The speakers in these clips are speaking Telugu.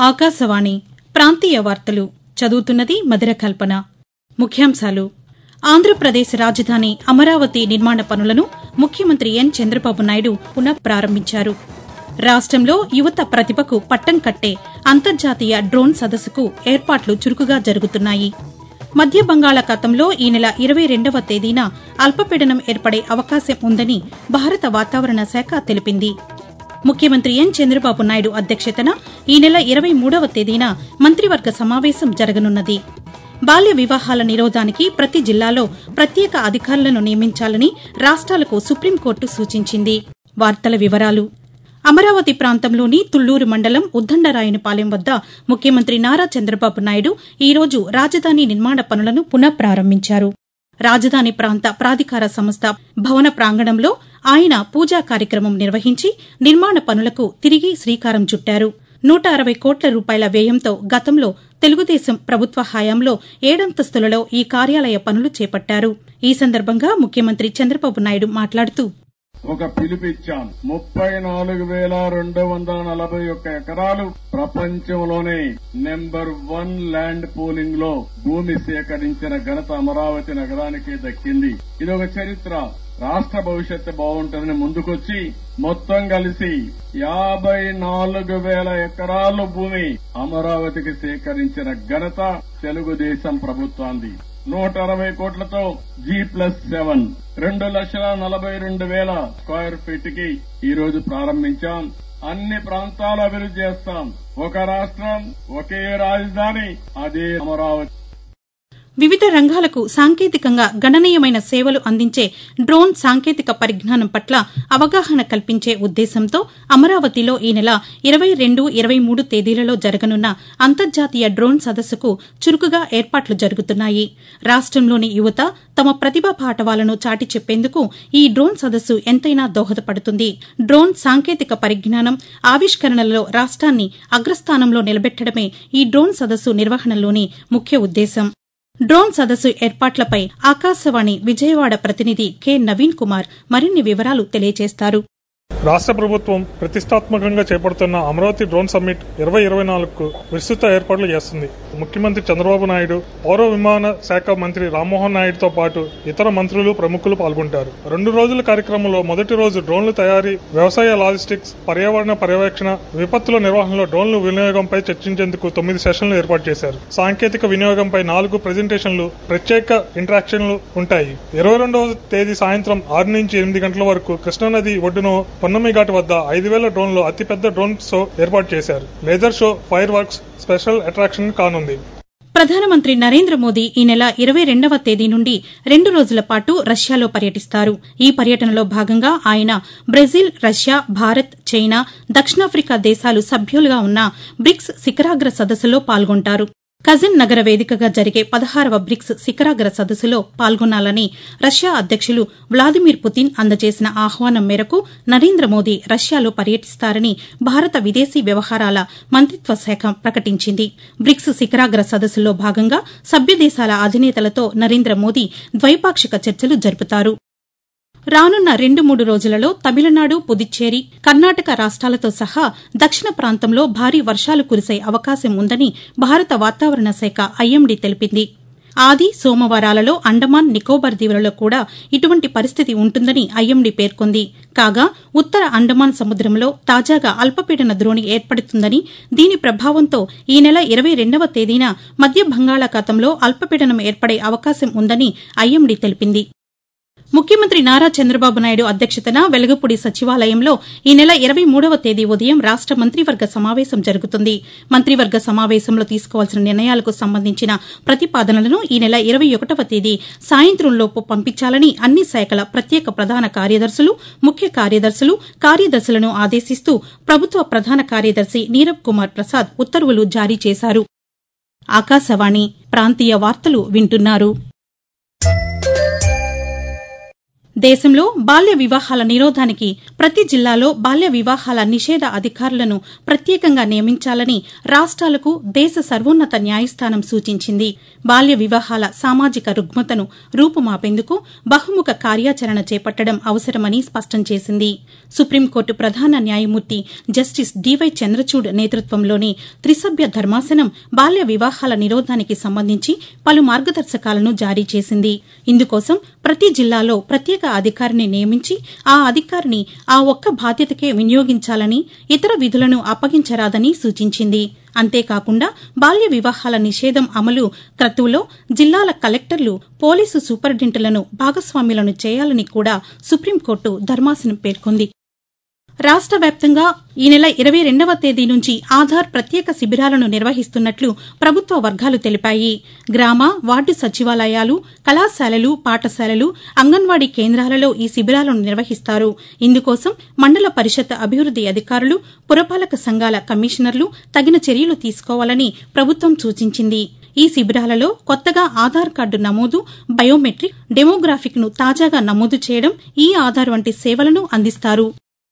ఆకాశవాణి ప్రాంతీయ వార్తలు చదువుతున్నది మధుర కల్పన ముఖ్యాంశాలు ఆంధ్రప్రదేశ్ రాజధాని అమరావతి నిర్మాణ పనులను ముఖ్యమంత్రి ఎన్ చంద్రబాబు నాయుడు పునః ప్రారంభించారు రాష్టంలో యువత ప్రతిభకు పట్టం కట్టే అంతర్జాతీయ డ్రోన్ సదస్సుకు ఏర్పాట్లు చురుకుగా జరుగుతున్నాయి మధ్య బంగాళాఖాతంలో ఈ నెల ఇరవై రెండవ తేదీన అల్పపీడనం ఏర్పడే అవకాశం ఉందని భారత వాతావరణ శాఖ తెలిపింది ముఖ్యమంత్రి ఎన్ చంద్రబాబు నాయుడు అధ్యక్షతన ఈ నెల ఇరవై మూడవ తేదీన మంత్రివర్గ సమావేశం జరగనున్నది బాల్య వివాహాల నిరోధానికి ప్రతి జిల్లాలో ప్రత్యేక అధికారులను నియమించాలని రాష్ట్రాలకు సుప్రీంకోర్టు సూచించింది వార్తల వివరాలు అమరావతి ప్రాంతంలోని తుళ్లూరు మండలం ఉద్దండరాయునిపాలెం వద్ద ముఖ్యమంత్రి నారా చంద్రబాబు నాయుడు ఈరోజు రాజధాని నిర్మాణ పనులను పునః ప్రారంభించారు రాజధాని ప్రాంత ప్రాధికార సంస్థ భవన ప్రాంగణంలో ఆయన పూజా కార్యక్రమం నిర్వహించి నిర్మాణ పనులకు తిరిగి శ్రీకారం చుట్టారు నూట అరవై కోట్ల రూపాయల వ్యయంతో గతంలో తెలుగుదేశం ప్రభుత్వ హయాంలో ఏడంతస్తులలో ఈ కార్యాలయ పనులు చేపట్టారు ఈ సందర్భంగా ముఖ్యమంత్రి చంద్రబాబు నాయుడు మాట్లాడుతూ ఒక పిలుపిచ్చాం ముప్పై నాలుగు వేల రెండు వందల నలభై ఒక్క ఎకరాలు ప్రపంచంలోనే నెంబర్ వన్ ల్యాండ్ పూలింగ్ లో భూమి సేకరించిన ఘనత అమరావతి నగరానికి దక్కింది ఇది ఒక చరిత్ర రాష్ట్ర భవిష్యత్తు బాగుంటుందని ముందుకొచ్చి మొత్తం కలిసి యాభై నాలుగు వేల ఎకరాలు భూమి అమరావతికి సేకరించిన ఘనత తెలుగుదేశం ప్రభుత్వాన్ని నూట అరవై కోట్లతో జీ ప్లస్ సెవెన్ రెండు లక్షల నలభై రెండు వేల స్క్వేర్ ఫీట్ కి ఈ రోజు ప్రారంభించాం అన్ని ప్రాంతాలు అభివృద్ధి చేస్తాం ఒక రాష్ట్రం ఒకే రాజధాని అదే అమరావతి వివిధ రంగాలకు సాంకేతికంగా గణనీయమైన సేవలు అందించే డ్రోన్ సాంకేతిక పరిజ్ఞానం పట్ల అవగాహన కల్పించే ఉద్దేశంతో అమరావతిలో ఈ నెల ఇరవై రెండు ఇరవై మూడు తేదీలలో జరగనున్న అంతర్జాతీయ డ్రోన్ సదస్సుకు చురుకుగా ఏర్పాట్లు జరుగుతున్నాయి రాష్టంలోని యువత తమ ప్రతిభా పాటవాలను చాటి చెప్పేందుకు ఈ డ్రోన్ సదస్సు ఎంతైనా దోహదపడుతుంది డ్రోన్ సాంకేతిక పరిజ్ఞానం ఆవిష్కరణలలో రాష్ట్రాన్ని అగ్రస్థానంలో నిలబెట్టడమే ఈ డ్రోన్ సదస్సు నిర్వహణలోని ముఖ్య ఉద్దేశం డ్రోన్ సదస్సు ఏర్పాట్లపై ఆకాశవాణి విజయవాడ ప్రతినిధి కె నవీన్ కుమార్ మరిన్ని వివరాలు తెలియజేస్తారు రాష్ట్ర ప్రభుత్వం ప్రతిష్టాత్మకంగా చేపడుతున్న అమరావతి డ్రోన్ సమ్మిట్ ఇరవై ఇరవై నాలుగుకు విస్తృత ఏర్పాట్లు చేస్తుంది ముఖ్యమంత్రి చంద్రబాబు నాయుడు పౌర విమాన శాఖ మంత్రి రామ్మోహన్ నాయుడుతో పాటు ఇతర మంత్రులు ప్రముఖులు పాల్గొంటారు రెండు రోజుల కార్యక్రమంలో మొదటి రోజు డ్రోన్ల తయారీ వ్యవసాయ లాజిస్టిక్స్ పర్యావరణ పర్యవేక్షణ విపత్తుల నిర్వహణలో డ్రోన్ల వినియోగంపై చర్చించేందుకు తొమ్మిది సెషన్లు ఏర్పాటు చేశారు సాంకేతిక వినియోగంపై నాలుగు ప్రజెంటేషన్లు ప్రత్యేక ఇంటరాక్షన్లు ఉంటాయి ఇరవై రెండవ తేదీ సాయంత్రం ఆరు నుంచి ఎనిమిది గంటల వరకు కృష్ణానది ఒడ్డును పొన్నమి ఘాట్ వద్ద ఐదు వేల డ్రోన్లు అతిపెద్ద డ్రోన్ షో ఏర్పాటు చేశారు laser show fireworks special attraction కానుంది ప్రధానమంత్రి నరేంద్ర మోదీ ఈ నెల ఇరవై రెండవ తేదీ నుండి రెండు రోజుల పాటు రష్యాలో పర్యటిస్తారు ఈ పర్యటనలో భాగంగా ఆయన బ్రెజిల్ రష్యా భారత్ చైనా దక్షిణాఫ్రికా దేశాలు సభ్యులుగా ఉన్న బ్రిక్స్ శిఖరాగ్ర సదస్సులో పాల్గొంటారు కజిన్ నగర వేదికగా జరిగే పదహారవ బ్రిక్స్ శిఖరాగ్ర సదస్సులో పాల్గొనాలని రష్యా అధ్యక్షులు వ్లాదిమిర్ పుతిన్ అందజేసిన ఆహ్వానం మేరకు నరేంద్ర మోదీ రష్యాలో పర్యటిస్తారని భారత విదేశీ వ్యవహారాల మంత్రిత్వ శాఖ ప్రకటించింది బ్రిక్స్ శిఖరాగ్ర సదస్సులో భాగంగా సభ్య దేశాల అధినేతలతో నరేంద్ర మోదీ ద్వైపాక్షిక చర్చలు జరుపుతారు రానున్న రెండు మూడు రోజులలో తమిళనాడు పుదుచ్చేరి కర్ణాటక రాష్ట్రాలతో సహా దక్షిణ ప్రాంతంలో భారీ వర్షాలు కురిసే అవకాశం ఉందని భారత వాతావరణ శాఖ ఐఎండీ తెలిపింది ఆది సోమవారాలలో అండమాన్ నికోబార్ దీవులలో కూడా ఇటువంటి పరిస్థితి ఉంటుందని ఐఎండీ పేర్కొంది కాగా ఉత్తర అండమాన్ సముద్రంలో తాజాగా అల్పపీడన ద్రోణి ఏర్పడుతుందని దీని ప్రభావంతో ఈ నెల ఇరవై రెండవ తేదీన మధ్య బంగాళాఖాతంలో అల్పపీడనం ఏర్పడే అవకాశం ఉందని ఐఎండీ తెలిపింది ముఖ్యమంత్రి నారా చంద్రబాబు నాయుడు అధ్యక్షతన వెలగపూడి సచివాలయంలో ఈ నెల ఇరవై మూడవ తేదీ ఉదయం రాష్ట మంత్రివర్గ సమావేశం జరుగుతుంది మంత్రివర్గ సమావేశంలో తీసుకోవాల్సిన నిర్ణయాలకు సంబంధించిన ప్రతిపాదనలను ఈ నెల ఇరవై ఒకటవ తేదీ సాయంత్రంలోపు పంపించాలని అన్ని శాఖల ప్రత్యేక ప్రధాన కార్యదర్శులు ముఖ్య కార్యదర్శులు కార్యదర్శులను ఆదేశిస్తూ ప్రభుత్వ ప్రధాన కార్యదర్శి నీరబ్ కుమార్ ప్రసాద్ ఉత్తర్వులు జారీ చేశారు ఆకాశవాణి ప్రాంతీయ వార్తలు వింటున్నారు దేశంలో బాల్య వివాహాల నిరోధానికి ప్రతి జిల్లాలో బాల్య వివాహాల నిషేధ అధికారులను ప్రత్యేకంగా నియమించాలని రాష్ట్రాలకు దేశ సర్వోన్నత న్యాయస్థానం సూచించింది బాల్య వివాహాల సామాజిక రుగ్మతను రూపుమాపేందుకు బహుముఖ కార్యాచరణ చేపట్టడం అవసరమని స్పష్టం చేసింది సుప్రీంకోర్టు ప్రధాన న్యాయమూర్తి జస్టిస్ డివై చంద్రచూడ్ నేతృత్వంలోని త్రిసభ్య ధర్మాసనం బాల్య వివాహాల నిరోధానికి సంబంధించి పలు మార్గదర్శకాలను జారీ చేసింది ఇందుకోసం ప్రతి జిల్లాలో ప్రత్యేక అధికారిని నియమించి ఆ అధికారిని ఆ ఒక్క బాధ్యతకే వినియోగించాలని ఇతర విధులను అప్పగించరాదని సూచించింది అంతేకాకుండా బాల్య వివాహాల నిషేధం అమలు క్రతువులో జిల్లాల కలెక్టర్లు పోలీసు సూపరింటెండెంట్లను భాగస్వాములను చేయాలని కూడా సుప్రీంకోర్టు ధర్మాసనం పేర్కొంది రాష్ట వ్యాప్తంగా ఈ నెల ఇరవై రెండవ తేదీ నుంచి ఆధార్ ప్రత్యేక శిబిరాలను నిర్వహిస్తున్నట్లు ప్రభుత్వ వర్గాలు తెలిపాయి గ్రామ వార్డు సచివాలయాలు కళాశాలలు పాఠశాలలు అంగన్వాడీ కేంద్రాలలో ఈ శిబిరాలను నిర్వహిస్తారు ఇందుకోసం మండల పరిషత్ అభివృద్ది అధికారులు పురపాలక సంఘాల కమిషనర్లు తగిన చర్యలు తీసుకోవాలని ప్రభుత్వం సూచించింది ఈ శిబిరాలలో కొత్తగా ఆధార్ కార్డు నమోదు బయోమెట్రిక్ డెమోగ్రాఫిక్ ను తాజాగా నమోదు చేయడం ఈ ఆధార్ వంటి సేవలను అందిస్తారు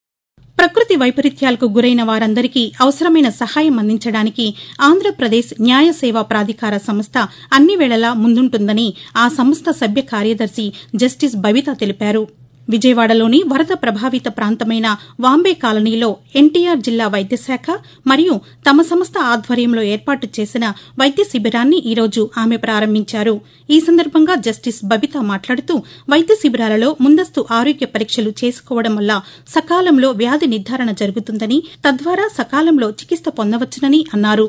ప్రకృతి వైపరీత్యాలకు గురైన వారందరికీ అవసరమైన సహాయం అందించడానికి ఆంధ్రప్రదేశ్ న్యాయ సేవా ప్రాధికార సంస్థ అన్ని వేళలా ముందుంటుందని ఆ సంస్థ సభ్య కార్యదర్శి జస్టిస్ బబిత తెలిపారు విజయవాడలోని వరద ప్రభావిత ప్రాంతమైన వాంబే కాలనీలో ఎన్టీఆర్ జిల్లా వైద్యశాఖ మరియు తమ సంస్థ ఆధ్వర్యంలో ఏర్పాటు చేసిన వైద్య శిబిరాన్ని ఈరోజు ఆమె ప్రారంభించారు ఈ సందర్భంగా జస్టిస్ బబిత మాట్లాడుతూ వైద్య శిబిరాలలో ముందస్తు ఆరోగ్య పరీక్షలు చేసుకోవడం వల్ల సకాలంలో వ్యాధి నిర్ధారణ జరుగుతుందని తద్వారా సకాలంలో చికిత్స పొందవచ్చునని అన్నారు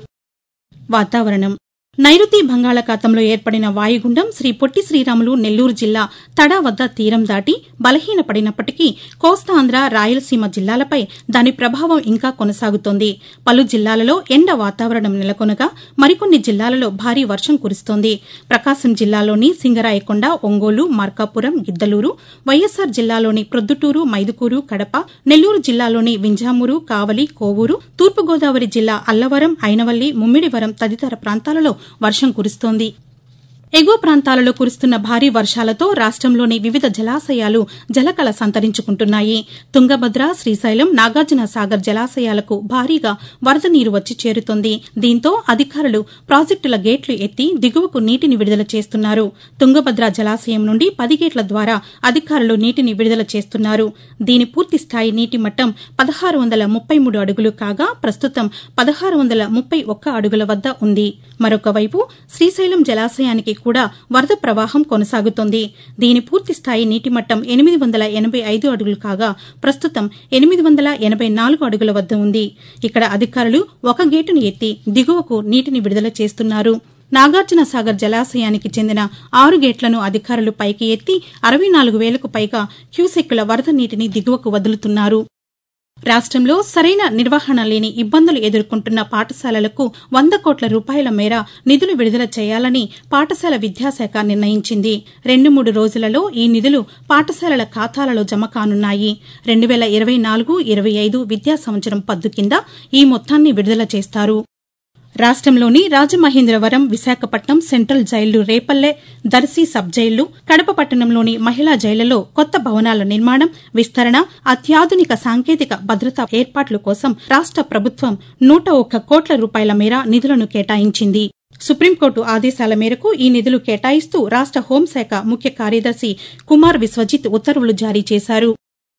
వాతావరణం నైరుతి బంగాళాఖాతంలో ఏర్పడిన వాయుగుండం శ్రీ పొట్టి శ్రీరాములు నెల్లూరు జిల్లా తడా వద్ద తీరం దాటి బలహీనపడినప్పటికీ కోస్తాంధ్ర రాయలసీమ జిల్లాలపై దాని ప్రభావం ఇంకా కొనసాగుతోంది పలు జిల్లాలలో ఎండ వాతావరణం నెలకొనగా మరికొన్ని జిల్లాలలో భారీ వర్షం కురుస్తోంది ప్రకాశం జిల్లాలోని సింగరాయకొండ ఒంగోలు మార్కాపురం గిద్దలూరు వైఎస్సార్ జిల్లాలోని ప్రొద్దుటూరు మైదుకూరు కడప నెల్లూరు జిల్లాలోని వింజామూరు కావలి కోవూరు తూర్పుగోదావరి జిల్లా అల్లవరం ఐనవల్లి ముమ్మిడివరం తదితర ప్రాంతాలలో వర్షం కురుస్తోంది ఎగువ ప్రాంతాలలో కురుస్తున్న భారీ వర్షాలతో రాష్టంలోని వివిధ జలాశయాలు జలకళ సంతరించుకుంటున్నాయి తుంగభద్ర శ్రీశైలం నాగార్జున సాగర్ జలాశయాలకు భారీగా వరద నీరు వచ్చి చేరుతోంది దీంతో అధికారులు ప్రాజెక్టుల గేట్లు ఎత్తి దిగువకు నీటిని విడుదల చేస్తున్నారు తుంగభద్ర జలాశయం నుండి పది గేట్ల ద్వారా అధికారులు నీటిని విడుదల చేస్తున్నారు దీని పూర్తి స్థాయి నీటి మట్టం పదహారు వందల ముప్పై మూడు అడుగులు కాగా ప్రస్తుతం పదహారు వందల ముప్పై ఒక్క అడుగుల వద్ద ఉంది మరొక వైపు శ్రీశైలం జలాశయానికి కూడా వరద ప్రవాహం కొనసాగుతోంది దీని పూర్తి స్థాయి నీటి మట్టం ఎనిమిది వందల ఎనబై ఐదు అడుగులు కాగా ప్రస్తుతం ఎనిమిది వందల ఎనబై నాలుగు అడుగుల వద్ద ఉంది ఇక్కడ అధికారులు ఒక గేటును ఎత్తి దిగువకు నీటిని విడుదల చేస్తున్నారు నాగార్జున సాగర్ జలాశయానికి చెందిన ఆరు గేట్లను అధికారులు పైకి ఎత్తి అరవై నాలుగు వేలకు పైగా క్యూసెక్కుల వరద నీటిని దిగువకు వదులుతున్నారు రాష్టంలో సరైన నిర్వహణ లేని ఇబ్బందులు ఎదుర్కొంటున్న పాఠశాలలకు వంద కోట్ల రూపాయల మేర నిధులు విడుదల చేయాలని పాఠశాల విద్యాశాఖ నిర్ణయించింది రెండు మూడు రోజులలో ఈ నిధులు పాఠశాలల ఖాతాలలో జమ కానున్నాయి రెండు వేల ఇరవై నాలుగు ఇరవై ఐదు విద్యా సంవత్సరం పద్దు కింద ఈ మొత్తాన్ని విడుదల చేస్తారు రాష్టంలోని రాజమహేంద్రవరం విశాఖపట్నం సెంట్రల్ జైళ్లు రేపల్లె దర్శి సబ్ జైళ్లు కడప పట్టణంలోని మహిళా జైళ్లలో కొత్త భవనాల నిర్మాణం విస్తరణ అత్యాధునిక సాంకేతిక భద్రతా ఏర్పాట్ల కోసం రాష్ట ప్రభుత్వం నూట ఒక్క కోట్ల రూపాయల మేర నిధులను కేటాయించింది సుప్రీంకోర్టు ఆదేశాల మేరకు ఈ నిధులు కేటాయిస్తూ రాష్ట హోంశాఖ ముఖ్య కార్యదర్శి కుమార్ విశ్వజిత్ ఉత్తర్వులు జారీ చేశారు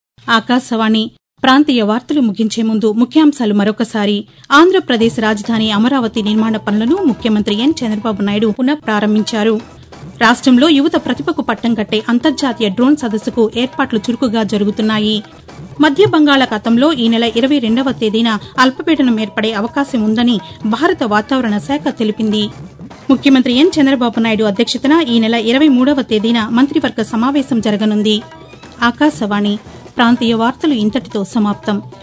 ఆకాశవాణి ప్రాంతీయ వార్తలు ముగించే ముందు ముఖ్యాంశాలు మరొకసారి ఆంధ్రప్రదేశ్ రాజధాని అమరావతి నిర్మాణ పనులను ముఖ్యమంత్రి ఎన్ చంద్రబాబు నాయుడు పునః ప్రారంభించారు రాష్టంలో యువత ప్రతిభకు పట్టం కట్టే అంతర్జాతీయ డ్రోన్ సదస్సుకు ఏర్పాట్లు చురుకుగా జరుగుతున్నాయి మధ్య బంగాళాఖాతంలో ఈ నెల ఇరవై రెండవ తేదీన అల్పపీడనం ఏర్పడే అవకాశం ఉందని భారత వాతావరణ శాఖ తెలిపింది ముఖ్యమంత్రి ఎన్ చంద్రబాబు నాయుడు అధ్యక్షతన ఈ నెల ఇరవై మూడవ తేదీన మంత్రివర్గ సమావేశం జరగనుంది ఆకాశవాణి ప్రాంతీయ వార్తలు ఇంతటితో సమాప్తం